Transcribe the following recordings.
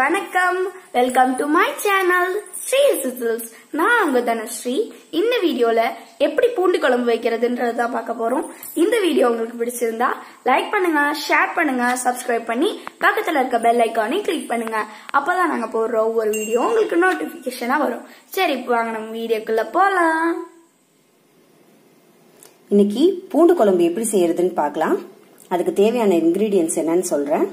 வணக்கம் welcome to my channel Sri சிசில்ஸ் நான் உங்க தனஸ்ரீ இந்த வீடியோல எப்படி பூண்டு குழம்பு வைக்கிறதுன்றது தான் பார்க்க போறோம் இந்த வீடியோ உங்களுக்கு பிடிச்சிருந்தா லைக் பண்ணுங்க ஷேர் பண்ணுங்க சப்ஸ்கிரைப் பண்ணி பக்கத்துல இருக்க பெல் ஐக்கானை கிளிக் பண்ணுங்க அப்பதான் நாங்க போடுற ஒவ்வொரு வீடியோ உங்களுக்கு நோட்டிபிகேஷனா வரும் சரி இப்போ வாங்க நம்ம வீடியோக்குள்ள போலாம் இன்னைக்கு பூண்டு குழம்பு எப்படி செய்யறதுன்னு பார்க்கலாம் அதுக்கு தேவையான இன்கிரீடியன்ஸ் என்னன்னு சொல்றேன்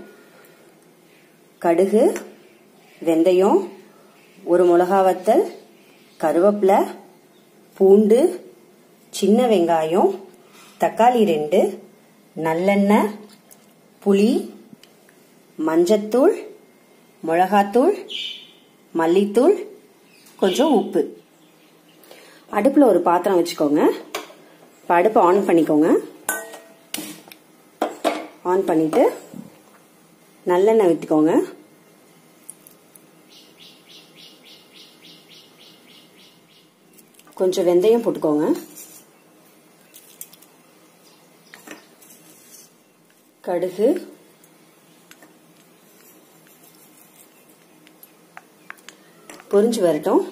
கடுகு வெந்தயம் ஒரு மிளகா வத்தல் கருவேப்பிலை பூண்டு சின்ன வெங்காயம் தக்காளி ரெண்டு நல்லெண்ணெய் புளி மஞ்சத்தூள் மிளகாத்தூள் மல்லித்தூள் கொஞ்சம் உப்பு அடுப்பில் ஒரு பாத்திரம் வச்சுக்கோங்க இப்போ அடுப்பை ஆன் பண்ணிக்கோங்க ஆன் பண்ணிட்டு நல்லெண்ணெய் ஊற்றிக்கோங்க கொஞ்சம் வெந்தயம் போட்டுக்கோங்க கடுகு பொரிஞ்சு வரட்டும்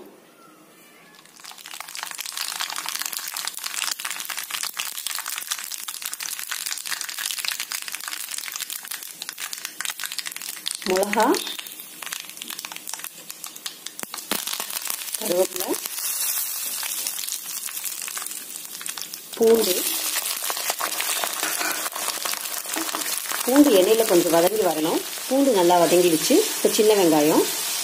மிளகா கருவேப்பிலை பூண்டு பூண்டு எண்ணெயில் கொஞ்சம் வதங்கி வரணும் பூண்டு நல்லா வதங்கிடுச்சு இப்போ சின்ன வெங்காயம்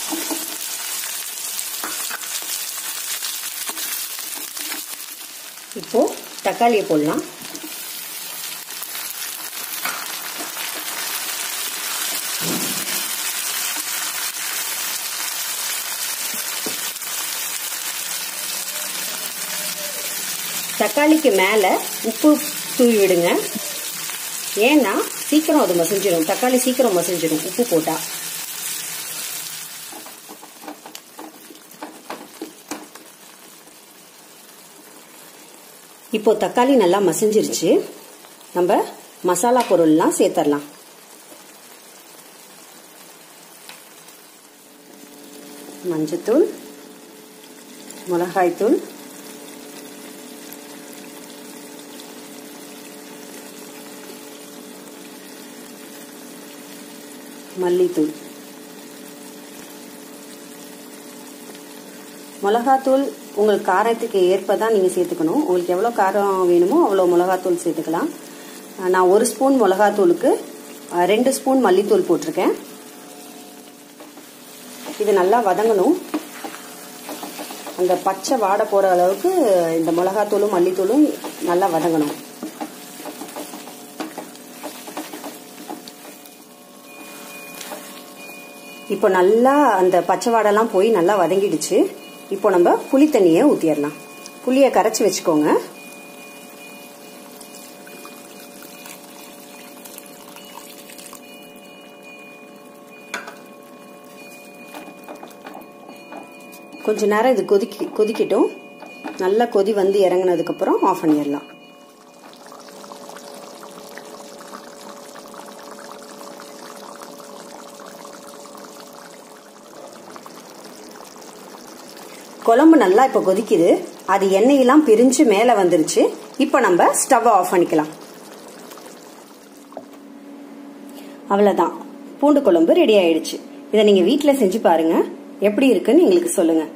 இப்போ தக்காளியை போடலாம் தக்காளிக்கு மேலே உப்பு தூவி விடுங்க ஏன்னா சீக்கிரம் அது மசிஞ்சிடும் தக்காளி சீக்கிரம் மசிஞ்சிடும் உப்பு போட்டா இப்போ தக்காளி நல்லா மசிஞ்சிருச்சு நம்ம மசாலா பொருள்லாம் சேர்த்துடலாம் மஞ்சத்தூள் மிளகாய்த்தூள் மல்லித்தூள் மிளகாத்தூள் உங்களுக்கு காரத்துக்கு ஏற்ப தான் நீங்கள் சேர்த்துக்கணும் உங்களுக்கு எவ்வளோ காரம் வேணுமோ அவ்வளோ மிளகாத்தூள் சேர்த்துக்கலாம் நான் ஒரு ஸ்பூன் மிளகாத்தூளுக்கு ரெண்டு ஸ்பூன் மல்லித்தூள் போட்டிருக்கேன் இது நல்லா வதங்கணும் அந்த பச்சை வாடை போகிற அளவுக்கு இந்த மிளகாத்தூளும் மல்லித்தூளும் நல்லா வதங்கணும் இப்போ நல்லா அந்த பச்சை வாடெல்லாம் போய் நல்லா வதங்கிடுச்சு இப்போ நம்ம புளி தண்ணியை ஊற்றிடலாம் புளியை கரைச்சி வச்சுக்கோங்க கொஞ்ச நேரம் இது கொதிக்கி கொதிக்கட்டும் நல்லா கொதி வந்து இறங்கினதுக்கப்புறம் ஆஃப் பண்ணிடலாம் குழம்பு நல்லா இப்போ கொதிக்குது அது எண்ணெயெல்லாம் பிரிஞ்சு மேலே வந்துருச்சு இப்போ நம்ம ஸ்டவ் ஆஃப் பண்ணிக்கலாம் அவ்வளோதான் பூண்டு குழம்பு ரெடி ஆயிடுச்சு இதை நீங்கள் வீட்டில் செஞ்சு பாருங்க எப்படி இருக்குன்னு எங்களுக்கு சொல்லுங்கள்